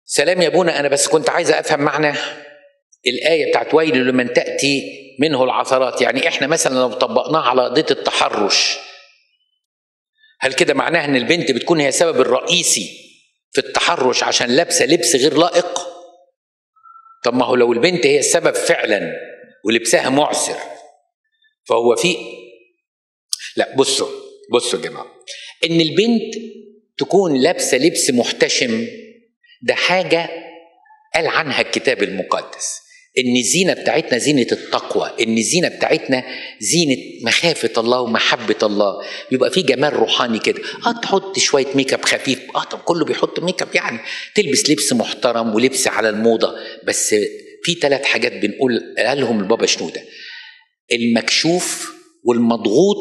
سلام يا ابونا انا بس كنت عايز افهم معنى الايه بتاعت ويل لمن تاتي منه العثرات يعني احنا مثلا لو طبقناها على قضيه التحرش هل كده معناها ان البنت بتكون هي السبب الرئيسي في التحرش عشان لابسه لبس غير لائق طب ما هو لو البنت هي السبب فعلا ولبسها معسر فهو في لا بصوا بصوا يا جماعه ان البنت تكون لابسه لبس محتشم ده حاجه قال عنها الكتاب المقدس ان الزينه بتاعتنا زينه التقوى ان الزينه بتاعتنا زينه مخافه الله ومحبه الله بيبقى في جمال روحاني كده اه تحط شويه ميك اب خفيف اه طب كله بيحط ميك اب يعني تلبس لبس محترم ولبس على الموضه بس في ثلاث حاجات بنقول قالهم البابا شنوده المكشوف والمضغوط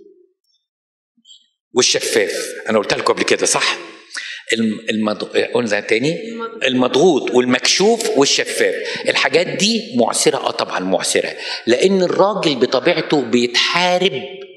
والشفاف انا قلت لكم قبل كده صح المض... قلنا تاني المضغوط والمكشوف والشفاف الحاجات دي معسره اه طبعا معسره لان الراجل بطبيعته بيتحارب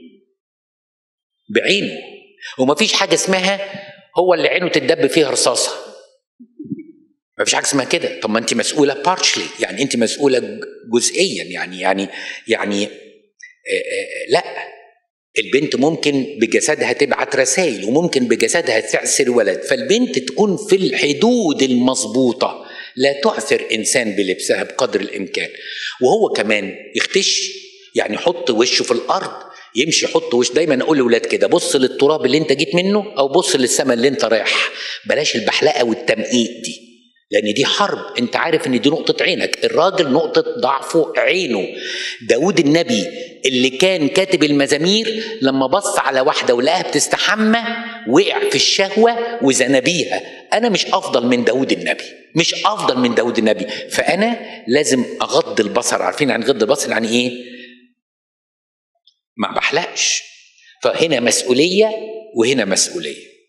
بعينه ومفيش حاجه اسمها هو اللي عينه تدب فيها رصاصه مفيش حاجه اسمها كده طب ما انت مسؤوله بارشلي يعني انت مسؤوله جزئيا يعني يعني يعني آآ آآ لا البنت ممكن بجسدها تبعت رسائل وممكن بجسدها تعسر ولد فالبنت تكون في الحدود المظبوطة لا تعثر إنسان بلبسها بقدر الإمكان وهو كمان يختش يعني يحط وشه في الأرض يمشي يحط وش دايما اقول لاولاد كده بص للتراب اللي انت جيت منه او بص للسماء اللي انت رايح بلاش البحلقه والتمقيق دي لان دي حرب انت عارف ان دي نقطه عينك الراجل نقطه ضعفه عينه داود النبي اللي كان كاتب المزامير لما بص على واحده ولقاها بتستحمى وقع في الشهوه وزنى بيها انا مش افضل من داود النبي مش افضل من داود النبي فانا لازم اغض البصر عارفين يعني غض البصر يعني ايه ما بحلقش فهنا مسؤوليه وهنا مسؤوليه